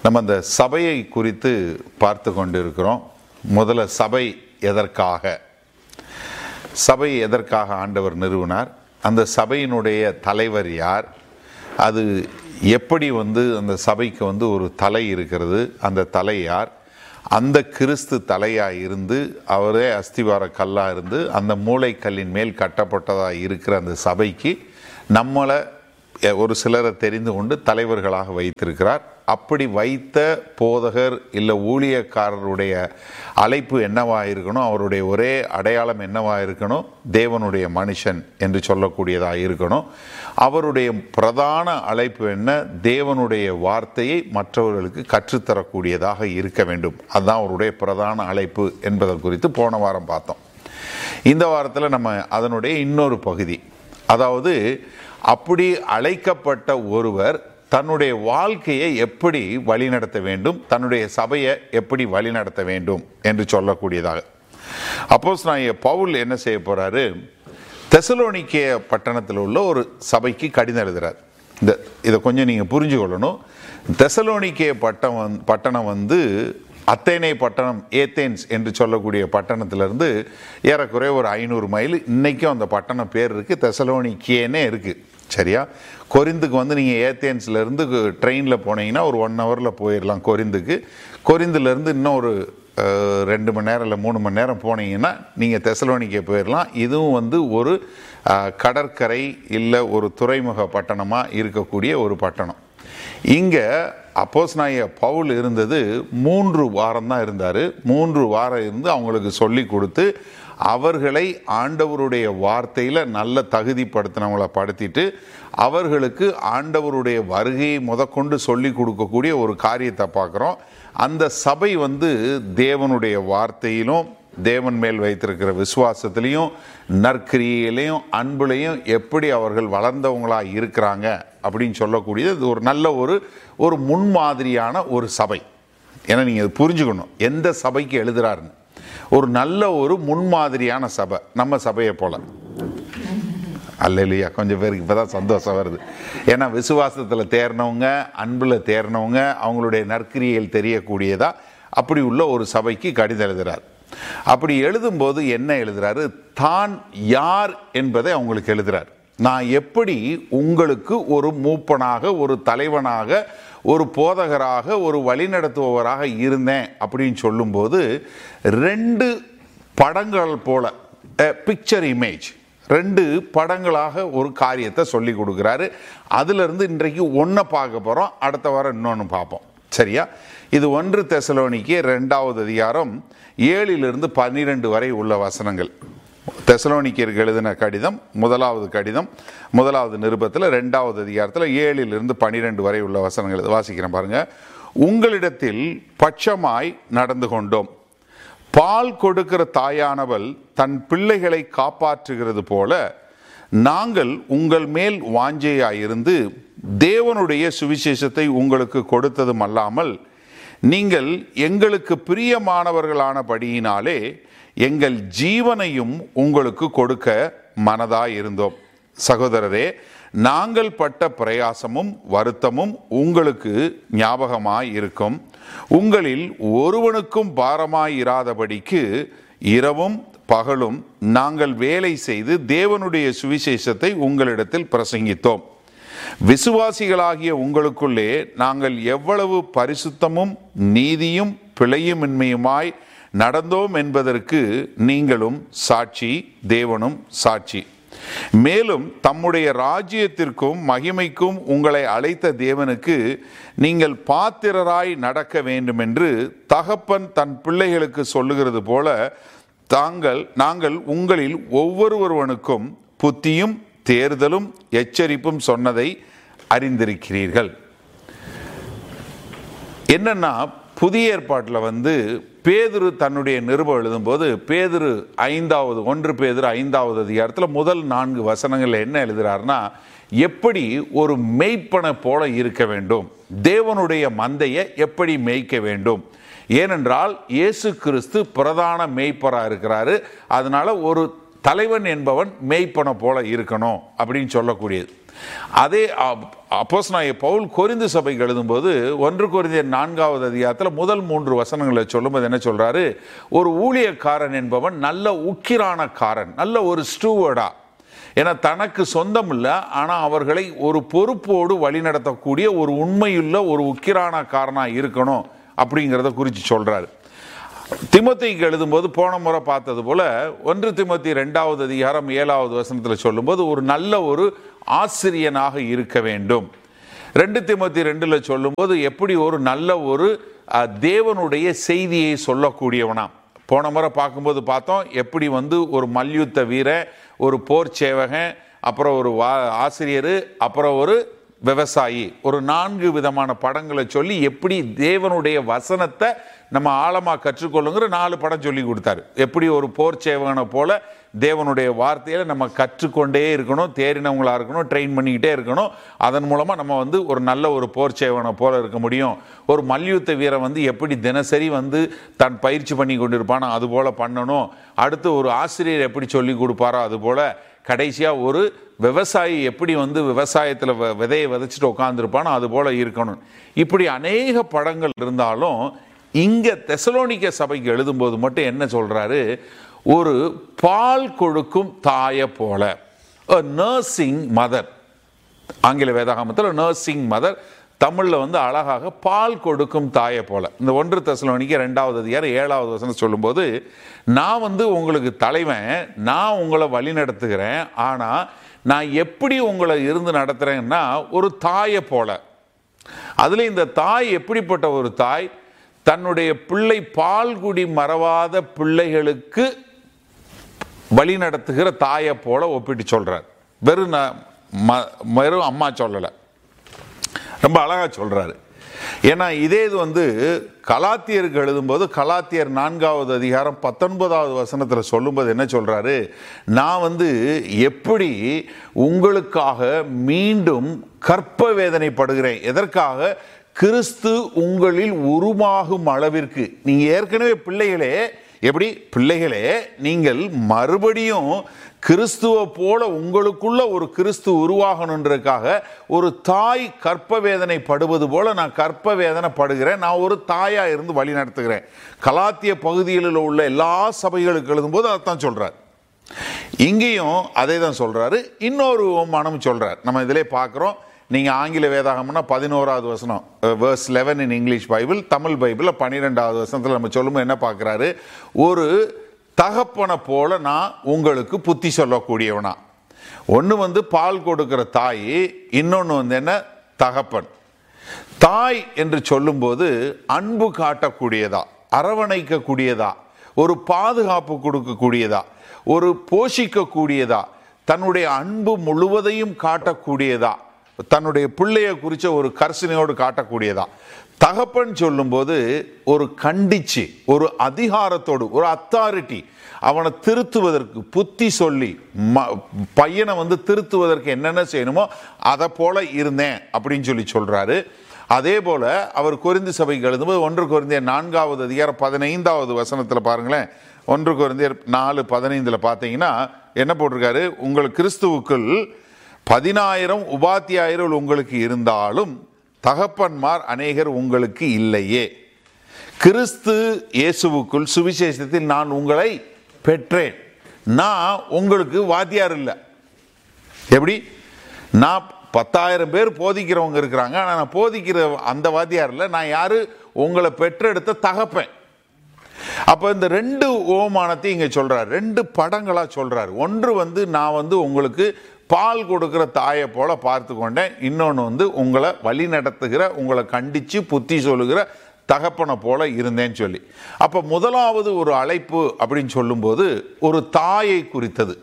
நம்ம அந்த சபையை குறித்து பார்த்து கொண்டிருக்கிறோம் முதல்ல சபை எதற்காக சபை எதற்காக ஆண்டவர் நிறுவினார் அந்த சபையினுடைய தலைவர் யார் அது எப்படி வந்து அந்த சபைக்கு வந்து ஒரு தலை இருக்கிறது அந்த தலை யார் அந்த கிறிஸ்து தலையாக இருந்து அவரே அஸ்திவார கல்லாக இருந்து அந்த மூளைக்கல்லின் மேல் கட்டப்பட்டதாக இருக்கிற அந்த சபைக்கு நம்மளை எ- ஒரு சிலரை தெரிந்து கொண்டு தலைவர்களாக வைத்திருக்கிறார் அப்படி வைத்த போதகர் இல்லை ஊழியக்காரருடைய அழைப்பு என்னவா இருக்கணும் அவருடைய ஒரே அடையாளம் என்னவா இருக்கணும் தேவனுடைய மனுஷன் என்று சொல்லக்கூடியதாக இருக்கணும் அவருடைய பிரதான அழைப்பு என்ன தேவனுடைய வார்த்தையை மற்றவர்களுக்கு கற்றுத்தரக்கூடியதாக இருக்க வேண்டும் அதுதான் அவருடைய பிரதான அழைப்பு என்பதை குறித்து போன வாரம் பார்த்தோம் இந்த வாரத்தில் நம்ம அதனுடைய இன்னொரு பகுதி அதாவது அப்படி அழைக்கப்பட்ட ஒருவர் தன்னுடைய வாழ்க்கையை எப்படி வழிநடத்த வேண்டும் தன்னுடைய சபையை எப்படி வழிநடத்த வேண்டும் என்று சொல்லக்கூடியதாக அப்போஸ் நான் பவுல் என்ன செய்ய போறாரு தெசலோனிக்கே பட்டணத்தில் உள்ள ஒரு சபைக்கு கடிதம் எழுதுறார் இந்த இதை கொஞ்சம் நீங்கள் புரிஞ்சு கொள்ளணும் தெசலோனிக்கே பட்டம் வந்து பட்டணம் வந்து அத்தேனே பட்டணம் ஏத்தேன்ஸ் என்று சொல்லக்கூடிய பட்டணத்திலிருந்து ஏறக்குறைய ஒரு ஐநூறு மைல் இன்னைக்கும் அந்த பட்டணம் பேர் இருக்குது தெசலோனிக்கேனே இருக்குது சரியா கொரிந்துக்கு வந்து நீங்கள் ஏத்தேன்ஸ்லேருந்து ட்ரெயினில் போனீங்கன்னா ஒரு ஒன் ஹவரில் போயிடலாம் கொரிந்துக்கு கொரிந்துலேருந்து இன்னும் ஒரு அஹ், ரெண்டு மணி நேரம் இல்லை மூணு மணி நேரம் போனீங்கன்னா நீங்கள் தெசலோனிக்கே போயிடலாம் இதுவும் வந்து ஒரு அஹ், கடற்கரை இல்லை ஒரு துறைமுக பட்டணமாக இருக்கக்கூடிய ஒரு பட்டணம் இங்கே அப்போஸ் நாய பவுல் இருந்தது மூன்று வாரம் தான் இருந்தார் மூன்று வாரம் இருந்து அவங்களுக்கு சொல்லி கொடுத்து அவர்களை ஆண்டவருடைய வார்த்தையில் நல்ல தகுதிப்படுத்தினவங்கள படுத்திட்டு அவர்களுக்கு ஆண்டவருடைய வருகையை முதற்கொண்டு சொல்லி கொடுக்கக்கூடிய ஒரு காரியத்தை பார்க்குறோம் அந்த சபை வந்து தேவனுடைய வார்த்தையிலும் தேவன் மேல் வைத்திருக்கிற விசுவாசத்திலையும் நற்கிரியிலையும் அன்புலையும் எப்படி அவர்கள் வளர்ந்தவங்களா இருக்கிறாங்க அப்படின்னு சொல்லக்கூடியது இது ஒரு நல்ல ஒரு ஒரு முன்மாதிரியான ஒரு சபை ஏன்னா நீங்கள் இது புரிஞ்சுக்கணும் எந்த சபைக்கு எழுதுறாருன்னு ஒரு நல்ல ஒரு முன்மாதிரியான சபை நம்ம சபையை போல அல்லையா கொஞ்சம் பேருக்கு இப்போ தான் சந்தோஷம் வருது ஏன்னா விசுவாசத்தில் தேர்னவங்க அன்பில் தேர்னவங்க அவங்களுடைய நற்கிரியல் தெரியக்கூடியதா அப்படி உள்ள ஒரு சபைக்கு கடிதம் எழுதுறார் அப்படி எழுதும்போது என்ன எழுதுறாரு தான் யார் என்பதை அவங்களுக்கு எழுதுறார் நான் எப்படி உங்களுக்கு ஒரு மூப்பனாக ஒரு தலைவனாக ஒரு போதகராக ஒரு வழிநடத்துபவராக இருந்தேன் அப்படின்னு சொல்லும்போது ரெண்டு படங்கள் போல பிக்சர் இமேஜ் ரெண்டு படங்களாக ஒரு காரியத்தை சொல்லி கொடுக்குறாரு அதிலிருந்து இன்றைக்கு ஒன்றை பார்க்க போகிறோம் அடுத்த வாரம் இன்னொன்று பார்ப்போம் சரியா இது ஒன்று தெசலோனிக்கு ரெண்டாவது அதிகாரம் ஏழிலிருந்து பன்னிரெண்டு வரை உள்ள வசனங்கள் தெசலோனிக்கருக்கு எழுதின கடிதம் முதலாவது கடிதம் முதலாவது நிருபத்தில் ரெண்டாவது அதிகாரத்தில் ஏழிலிருந்து பன்னிரெண்டு வரை உள்ள வசனங்கள் இதை வாசிக்கிறேன் பாருங்க உங்களிடத்தில் பட்சமாய் நடந்து கொண்டோம் பால் கொடுக்கிற தாயானவள் தன் பிள்ளைகளை காப்பாற்றுகிறது போல நாங்கள் உங்கள் மேல் வாஞ்சையாயிருந்து தேவனுடைய சுவிசேஷத்தை உங்களுக்கு கொடுத்ததும் அல்லாமல் நீங்கள் எங்களுக்கு பிரியமானவர்களானபடியினாலே எங்கள் ஜீவனையும் உங்களுக்கு கொடுக்க மனதாய் இருந்தோம் சகோதரரே நாங்கள் பட்ட பிரயாசமும் வருத்தமும் உங்களுக்கு ஞாபகமாய் இருக்கும் உங்களில் ஒருவனுக்கும் பாரமாய் இராதபடிக்கு இரவும் பகலும் நாங்கள் வேலை செய்து தேவனுடைய சுவிசேஷத்தை உங்களிடத்தில் பிரசங்கித்தோம் விசுவாசிகளாகிய உங்களுக்குள்ளே நாங்கள் எவ்வளவு பரிசுத்தமும் நீதியும் பிழையுமின்மையுமாய் நடந்தோம் என்பதற்கு நீங்களும் சாட்சி தேவனும் சாட்சி மேலும் தம்முடைய ராஜ்யத்திற்கும் மகிமைக்கும் உங்களை அழைத்த தேவனுக்கு நீங்கள் பாத்திரராய் நடக்க வேண்டுமென்று தகப்பன் தன் பிள்ளைகளுக்கு சொல்லுகிறது போல தாங்கள் நாங்கள் உங்களில் ஒவ்வொருவருவனுக்கும் புத்தியும் தேர்தலும் எச்சரிப்பும் சொன்னதை அறிந்திருக்கிறீர்கள் என்னன்னா புதிய ஏற்பாட்டில் வந்து பேதுரு தன்னுடைய நிருபம் எழுதும்போது பேதுரு ஐந்தாவது ஒன்று பேதுரு ஐந்தாவது அதிகாரத்தில் முதல் நான்கு வசனங்களில் என்ன எழுதுறாருன்னா எப்படி ஒரு மெய்ப்பனை போல இருக்க வேண்டும் தேவனுடைய மந்தையை எப்படி மேய்க்க வேண்டும் ஏனென்றால் இயேசு கிறிஸ்து பிரதான மேய்ப்பராக இருக்கிறாரு அதனால ஒரு தலைவன் என்பவன் மேய்ப்பனை போல இருக்கணும் அப்படின்னு சொல்லக்கூடியது அதே அப்போஸ் நான் பவுல் கொரிந்து சபைக்கு எழுதும்போது ஒன்று கொரிந்தியர் நான்காவது அதிகாரத்தில் முதல் மூன்று வசனங்களை சொல்லும்போது என்ன சொல்றாரு ஒரு ஊழியக்காரன் என்பவன் நல்ல உக்கிரானக்காரன் நல்ல ஒரு ஸ்டூவர்டா ஏன்னா தனக்கு சொந்தம் இல்லை ஆனால் அவர்களை ஒரு பொறுப்போடு வழிநடத்தக்கூடிய ஒரு உண்மையுள்ள ஒரு உக்கிரானக்காரனாக இருக்கணும் அப்படிங்கிறத குறித்து சொல்றாரு திமுத்திக்கு எழுதும்போது போன முறை பார்த்தது போல ஒன்று திமுத்தி ரெண்டாவது அதிகாரம் ஏழாவது வசனத்தில் சொல்லும்போது ஒரு நல்ல ஒரு ஆசிரியனாக இருக்க வேண்டும் ரெண்டு திமுத்தி ரெண்டுல சொல்லும்போது எப்படி ஒரு நல்ல ஒரு அஹ், தேவனுடைய செய்தியை சொல்லக்கூடியவனா போன முறை பார்க்கும்போது பார்த்தோம் எப்படி வந்து ஒரு மல்யுத்த வீர ஒரு போர் சேவகன் அப்புறம் ஒரு வா ஆசிரியர் அப்புறம் ஒரு விவசாயி ஒரு நான்கு விதமான படங்களை சொல்லி எப்படி தேவனுடைய வசனத்தை நம்ம ஆழமாக கற்றுக்கொள்ளுங்கிற நாலு படம் சொல்லி கொடுத்தாரு எப்படி ஒரு போர் சேவகனை போல தேவனுடைய வார்த்தையில நம்ம கற்றுக்கொண்டே இருக்கணும் தேறினவங்களா இருக்கணும் ட்ரெயின் பண்ணிக்கிட்டே இருக்கணும் அதன் மூலமாக நம்ம வந்து ஒரு நல்ல ஒரு போர் சேவகனை போல இருக்க முடியும் ஒரு மல்யுத்த வீரன் வந்து எப்படி தினசரி வந்து தன் பயிற்சி பண்ணி கொண்டிருப்பானோ அது போல பண்ணணும் அடுத்து ஒரு ஆசிரியர் எப்படி சொல்லி கொடுப்பாரோ அது போல கடைசியாக ஒரு விவசாயி எப்படி வந்து விவசாயத்தில் விதையை விதைச்சிட்டு உட்காந்துருப்பானோ அது போல இருக்கணும் இப்படி அநேக படங்கள் இருந்தாலும் இங்கே தெசலோனிக்க சபைக்கு எழுதும்போது மட்டும் என்ன சொல்றாரு ஒரு பால் கொடுக்கும் தாயை போல நர்சிங் மதர் ஆங்கில வேதாகமத்தில் நர்சிங் மதர் தமிழில் வந்து அழகாக பால் கொடுக்கும் தாயை போல இந்த ஒன்று தெசலோனிக்கு ரெண்டாவது அதிகாரம் ஏழாவது வசனம் சொல்லும்போது நான் வந்து உங்களுக்கு தலைவன் நான் உங்களை வழி நடத்துகிறேன் ஆனால் நான் எப்படி உங்களை இருந்து நடத்துகிறேன்னா ஒரு தாயை போல அதில் இந்த தாய் எப்படிப்பட்ட ஒரு தாய் தன்னுடைய பிள்ளை பால்குடி மறவாத பிள்ளைகளுக்கு வழி நடத்துகிற தாயை போல ஒப்பிட்டு சொல்றார் வெறும் ந- ம- வெறும் அம்மா சொல்லலை ரொம்ப அழகா சொல்றாரு ஏன்னா இதே இது வந்து கலாத்தியருக்கு எழுதும்போது கலாத்தியர் நான்காவது அதிகாரம் பத்தொன்பதாவது வசனத்தில் சொல்லும்போது என்ன சொல்றாரு நான் வந்து எப்படி உங்களுக்காக மீண்டும் கற்ப வேதனைப்படுகிறேன் எதற்காக கிறிஸ்து உங்களில் உருமாகும் அளவிற்கு நீங்க ஏற்கனவே பிள்ளைகளே எப்படி பிள்ளைகளே நீங்கள் மறுபடியும் கிறிஸ்துவ போல உங்களுக்குள்ள ஒரு கிறிஸ்து உருவாகணுன்றதுக்காக ஒரு தாய் கற்ப வேதனை படுவது போல நான் கற்ப வேதனை படுகிறேன் நான் ஒரு தாயா இருந்து வழி நடத்துகிறேன் கலாத்திய பகுதிகளில் உள்ள எல்லா சபைகளுக்கு எழுதும்போது அதைத்தான் சொல்றார் இங்கேயும் அதே தான் சொல்றாரு இன்னொரு ஓமானம் சொல்றார் நம்ம இதிலே பார்க்குறோம் நீங்க ஆங்கில வேதாகம்னா பதினோராவது வசனம் verse eleven in English Bible Tamil பைபிளில் பன்னிரெண்டாவது வசனத்தில் நம்ம சொல்லும்போது என்ன பார்க்குறாரு ஒரு தகப்பனை போல நான் உங்களுக்கு புத்தி சொல்லக்கூடியவனா ஒன்று வந்து பால் கொடுக்கிற தாய் இன்னொன்று வந்து என்ன தகப்பன் தாய் என்று சொல்லும்போது அன்பு காட்டக்கூடியதா அரவணைக்கக்கூடியதா ஒரு பாதுகாப்பு கொடுக்கக்கூடியதா ஒரு போஷிக்கக்கூடியதா தன்னுடைய அன்பு முழுவதையும் காட்டக்கூடியதா தன்னுடைய பிள்ளைய குறித்த ஒரு கர்சனையோடு காட்டக்கூடியதா தகப்பன் சொல்லும்போது ஒரு கண்டிச்சு ஒரு அதிகாரத்தோடு ஒரு அத்தாரிட்டி அவனை திருத்துவதற்கு புத்தி சொல்லி ம- பையனை வந்து திருத்துவதற்கு என்னென்ன செய்யணுமோ அதை போல இருந்தேன் அப்படின்னு சொல்லி சொல்றாரு அதே போல அவர் கொரிந்து சபைக்கு எழுதும்போது ஒன்று கொரிந்தியர் நான்காவது அதிகாரம் பதினைந்தாவது வசனத்தில் பாருங்களேன் ஒன்று கொரிந்தியர் நாலு பதினைந்தில் பார்த்தீங்கன்னா என்ன போட்டிருக்காரு உங்கள் கிறிஸ்துவுக்குள் பதினாயிரம் உபாத்தியாயிரம் உங்களுக்கு இருந்தாலும் தகப்பன்மார் அநேகர் உங்களுக்கு இல்லையே கிறிஸ்து இயேசுவுக்குள் சுவிசேஷத்தில் நான் உங்களை பெற்றேன் நான் உங்களுக்கு வாத்தியார் இல்லை எப்படி நான் பத்தாயிரம் பேர் போதிக்கிறவங்க இருக்கிறாங்க ஆனால் நான் போதிக்கிற அந்த வாத்தியார் இல்லை நான் யாரு உங்களை பெற்றெடுத்த தகப்பேன் அப்போ இந்த ரெண்டு ஓமானத்தையும் இங்கே சொல்றாரு ரெண்டு படங்களா சொல்றாரு ஒன்று வந்து நான் வந்து உங்களுக்கு பால் கொடுக்கிற தாயை போல பார்த்து கொண்டேன் இன்னொன்று வந்து உங்களை வழி நடத்துகிற உங்களை கண்டிச்சு புத்தி சொல்லுகிற தகப்பனை போல இருந்தேன்னு சொல்லி அப்போ முதலாவது ஒரு அழைப்பு அப்படின்னு சொல்லும்போது ஒரு தாயை குறித்தது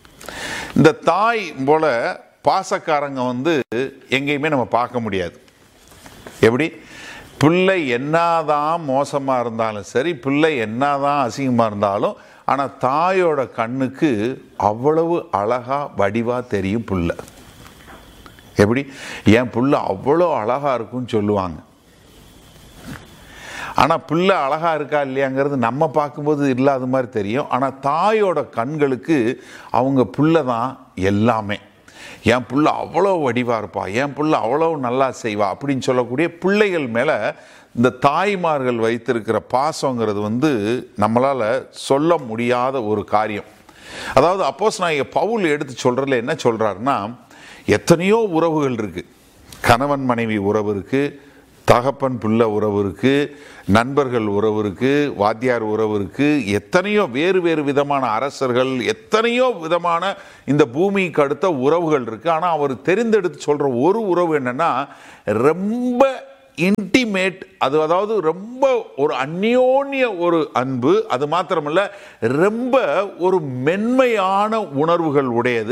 இந்த தாய் போல பாசக்காரங்க வந்து எங்கேயுமே நம்ம பார்க்க முடியாது எப்படி பிள்ளை என்னதான் மோசமாக இருந்தாலும் சரி பிள்ளை என்னதான் அசிங்கமாக இருந்தாலும் ஆனால் தாயோட கண்ணுக்கு அவ்வளவு அழகா வடிவா தெரியும் புள்ள எப்படி என் புள்ள அவ்வளோ அழகா இருக்கும்னு சொல்லுவாங்க ஆனால் பிள்ளை அழகா இருக்கா இல்லையாங்கிறது நம்ம பார்க்கும்போது இல்லாத மாதிரி தெரியும் ஆனால் தாயோட கண்களுக்கு அவங்க பிள்ளை தான் எல்லாமே என் புள்ள அவ்வளோ வடிவா இருப்பா என் புள்ள அவ்வளோ நல்லா செய்வா அப்படின்னு சொல்லக்கூடிய பிள்ளைகள் மேலே இந்த தாய்மார்கள் வைத்திருக்கிற பாசங்கிறது வந்து நம்மளால் சொல்ல முடியாத ஒரு காரியம் அதாவது அப்போஸ் நான் பவுல் எடுத்து சொல்கிறதுல என்ன சொல்கிறாருன்னா எத்தனையோ உறவுகள் இருக்குது கணவன் மனைவி உறவு இருக்குது தகப்பன் பிள்ளை உறவு இருக்கு நண்பர்கள் உறவு இருக்கு வாத்தியார் உறவு இருக்கு எத்தனையோ வேறு வேறு விதமான அரசர்கள் எத்தனையோ விதமான இந்த பூமிக்கு அடுத்த உறவுகள் இருக்கு ஆனால் அவர் தெரிந்தெடுத்து சொல்ற ஒரு உறவு என்னன்னா ரொம்ப இன்டிமேட் அது அதாவது ரொம்ப ஒரு அந்யோன்ய ஒரு அன்பு அது மாத்திரமல்ல ரொம்ப ஒரு மென்மையான உணர்வுகள் உடையது